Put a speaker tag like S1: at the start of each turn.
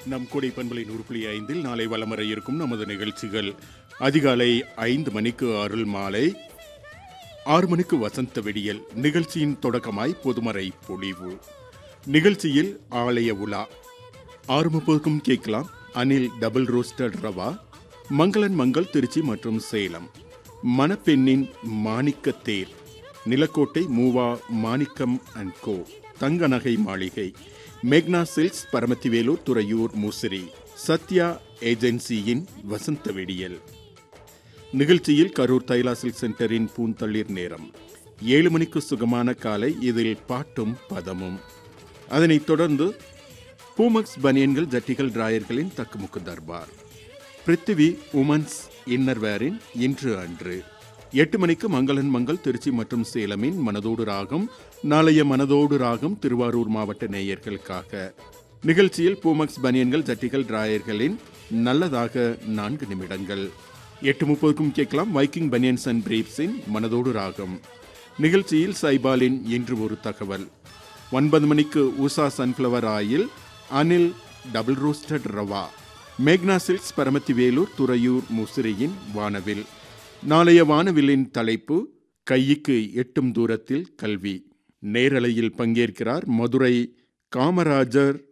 S1: நம் கொடை பண்பலை நூறு புள்ளி ஐந்தில் நாளை வலம் வர இருக்கும் நமது நிகழ்ச்சிகள் அதிகாலை ஐந்து மணிக்கு அருள் மாலை ஆறு மணிக்கு வசந்த வெடியல் நிகழ்ச்சியின் தொடக்கமாய் பொதுமறை பொழிவு நிகழ்ச்சியில் ஆலய உலா ஆறு முப்பதுக்கும் கேட்கலாம் அனில் டபுள் ரோஸ்டட் ரவா மங்களன் மங்கள் திருச்சி மற்றும் சேலம் மணப்பெண்ணின் மாணிக்க தேர் நிலக்கோட்டை மூவா மாணிக்கம் அண்ட் கோ தங்க நகை மாளிகை மேக்னா சில்க்ஸ் பரமத்திவேலூர் துறையூர் முசிறி சத்யா ஏஜென்சியின் வசந்த வெடியல் நிகழ்ச்சியில் கரூர் தைலா சில்க் சென்டரின் பூந்தளிர் நேரம் ஏழு மணிக்கு சுகமான காலை இதில் பாட்டும் பதமும் அதனைத் தொடர்ந்து பூமக்ஸ் பனியன்கள் ஜட்டிகள் டிராயர்களின் தக்குமுக்கு தர்பார் பிருத்திவி உமன்ஸ் இன்னர்வேரின் இன்று அன்று எட்டு மணிக்கு மங்களன் மங்கள் திருச்சி மற்றும் சேலமின் மனதோடு ராகம் நாளைய மனதோடு ராகம் திருவாரூர் மாவட்ட நேயர்களுக்காக நிகழ்ச்சியில் பூமக்ஸ் பனியன்கள் ஜட்டிகள் டிராயர்களின் நல்லதாக நான்கு நிமிடங்கள் எட்டு முப்பதுக்கும் கேட்கலாம் வைக்கிங் பனியன்ஸ் அண்ட் பிரீப்ஸின் மனதோடு ராகம் நிகழ்ச்சியில் சைபாலின் இன்று ஒரு தகவல் ஒன்பது மணிக்கு Usha sunflower oil Anil double roasted rava மேக்னா சில்க்ஸ் பரமத்தி வேலூர் துறையூர் முசிறியின் வானவில் நாளைய வானவில்லின் தலைப்பு கைக்கு எட்டும் தூரத்தில் கல்வி நேரலையில் பங்கேற்கிறார் மதுரை காமராஜர்